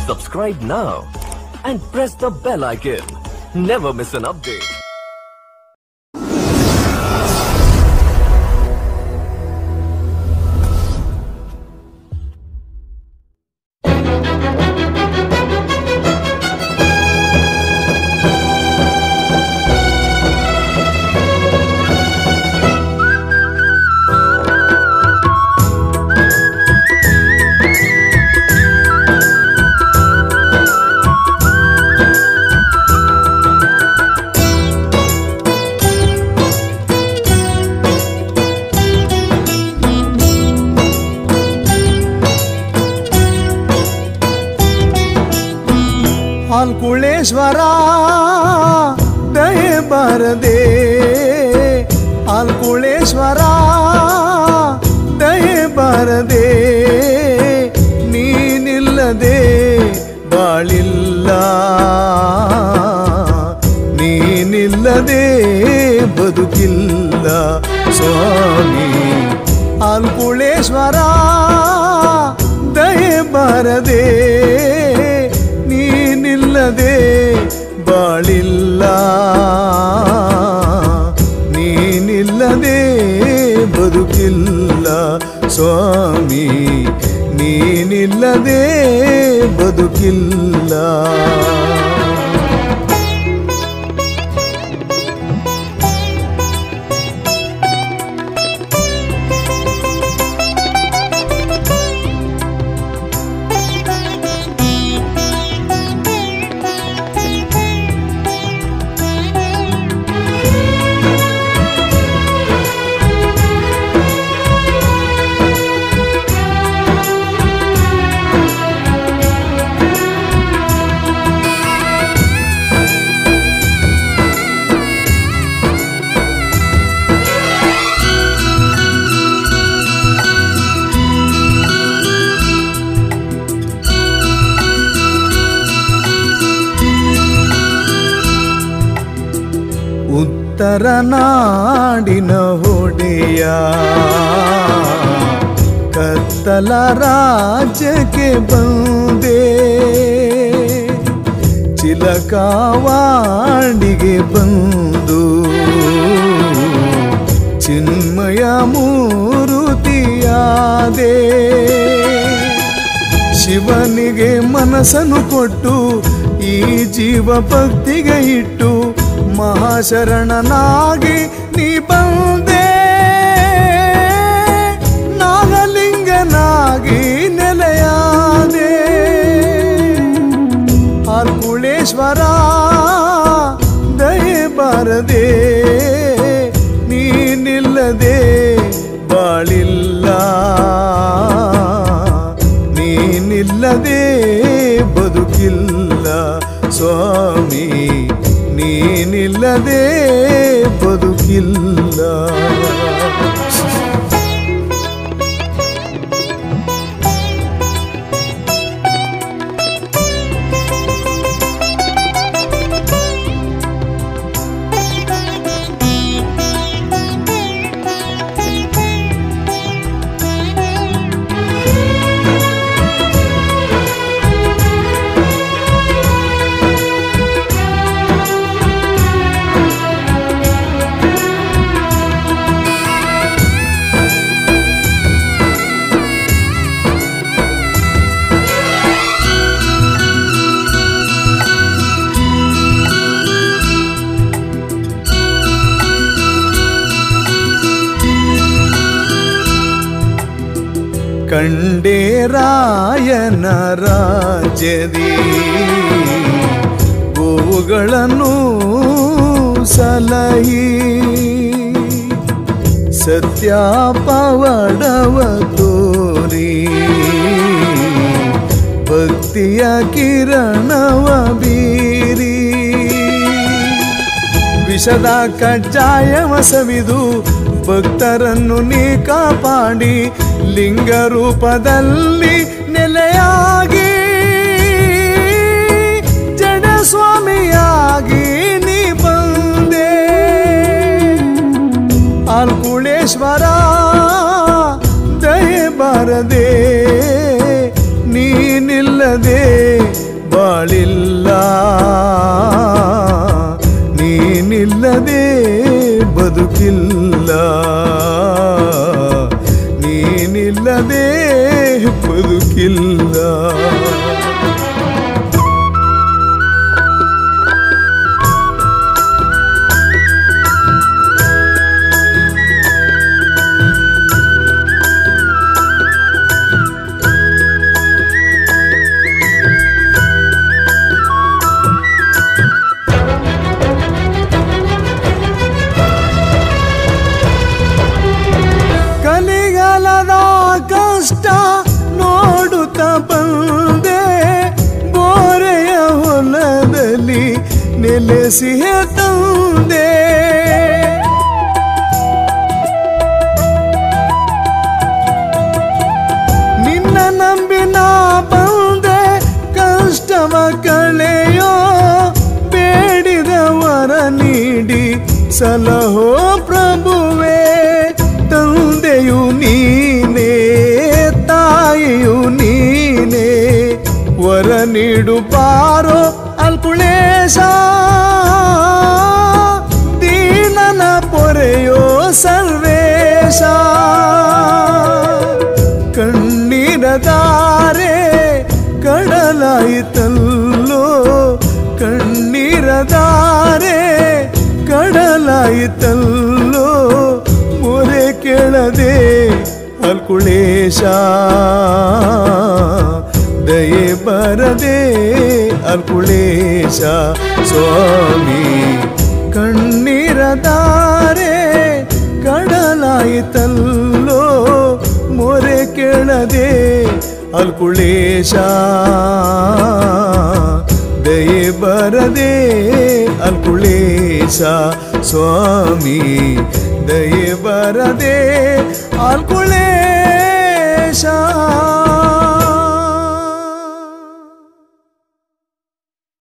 Subscribe now and press the bell icon. Never miss an update. ಆಲ್ಕುಳೇಶ್ವರ ದಯೆ ಬರದೆ ಆಲ್ಕುಳೇಶ್ವರ ದಯೆ ಬರದೆ ನೀನಿಲ್ಲದೆ ಬಾಳಿಲ್ಲ ನೀನಿಲ್ಲದೆ ಬದುಕಿಲ್ಲ ಸ್ವಾಮಿ ಆಲ್ಕುಳೇಶ್ವರ ದಯೆ ಬರದೆ ನೀನಿಲ್ಲದೆ ಬಾಳಿಲ್ಲ ನೀನಿಲ್ಲದೆ ಬದುಕಿಲ್ಲ ಸ್ವಾಮಿ ನೀನಿಲ್ಲದೆ ಬದುಕಿಲ್ಲ ಉತ್ತರ ನಾಡಿನ ಹೊಡೆಯ ಕತ್ತಲ ರಾಜ್ಯಕ್ಕೆ ಬಂದೆ ಚಿಲಕಾವಾಡಿಗೆ ಬಂದು ಚಿನ್ಮಯ ಮೂರುತಿಯಾದೆ ಶಿವನಿಗೆ ಮನಸ್ಸನ್ನು ಕೊಟ್ಟು ಈ ಜೀವ ಭಕ್ತಿಗೆ ಇಟ್ಟು ಮಹಾಶರಣನಾಗಿ ನೀ ಬಂದೆ ನಾಗಲಿಂಗನಾಗಿ ನೆಲೆಯಾದೆ ಆಲ್ಕುಳೇಶ್ವರ ದಯೆ ಬಾರದೆ ನೀನಿಲ್ಲದೆ ಬಾಳಿಲ್ಲ ನೀನಿಲ್ಲದೆ ಬದುಕಿಲ್ಲ ಸ್ವಾಮಿ ನೀನಿಲ್ಲದೆ ಬದುಕಿಲ್ಲ ಕಂಡೇ ರಾಯನ ರಾಜ್ಯದಿ ಗೋವುಗಳನ್ನು ಸಲಹಿ ಸತ್ಯ ಪವಡವ ತೋರಿ ಭಕ್ತಿಯ ಕಿರಣವ ಬೀರಿ ವಿಷದ ಕಜ್ಜಾಯವ ಸವಿದು ಭಕ್ತರನ್ನು ನೀ ಕಾಪಾಡಿ ಲಿಂಗ ರೂಪದಲ್ಲಿ ನೆಲೆಯಾಗಿ ಜಡ ಸ್ವಾಮಿಯಾಗಿ ನೀ ಬಂದೆ ಆಲ್ಕುಳೇಶ್ವರ ದಯೆ ಬಾರದೆ ನೀನಿಲ್ಲದೆ ಬಾಳಿಲ್ಲ ನೀನಿಲ್ಲದೆ ಬದುಕಿಲ್ಲ ನೀನಿಲ್ಲದೆ ಬದುಕಿಲ್ಲ ಕಲಿಗಾಲದ ಕಷ್ಟ ನೋಡುತ್ತ ಬಂದೆ ಬೋರೆಯ ಹೊಲದಲ್ಲಿ ನೆಲೆಸಿಯ ತಂದೆ ನಿನ್ನ ನಂಬಿನ ಬಂದೆ ಕಷ್ಟವ ಕಳೆಯೋ ಬೇಡಿದವರ ನೀಡಿ ಸಲಹೋ ಪ್ರಭುವೇ ತಂದೆಯು ನೀನೇ ತಾಯಿಯು ನೀನೇ ವರ ನೀಡು ಬಾರೋ ಅಲ್ಕುಳೇಶ ದೀನನ ಪೊರೆಯೋ ಸರ್ವೇಶ ಕಣ್ಣೀರದಾರೆ ಕಡಲಾಯಿತಲ್ಲೋ ಕಣ್ಣೀರದಾರೆ ಕಡಲಾಯಿತಲ್ಲೋ ಮೊರೆ ಕೇಳದೆ ಅಲ್ಕುಳೇಶ ದಯೆ ಬರದೆ ಅಲ್ಕುಳೇಶ ಸ್ವಾಮಿ ಕಣ್ಣೀರದಾರೆ ಕಡಲಾಯಿತಲ್ಲೋ ಮೊರೆ ಕೇಳದೆ ಅಲ್ಕುಳೇಶ ದಯೆ ಬರದೆ ಅಲ್ಕುಳೇಶ ಸ್ವಾಮಿ ದಯೆ ಬರದೆ ಅಲ್ಕುಳೇಶ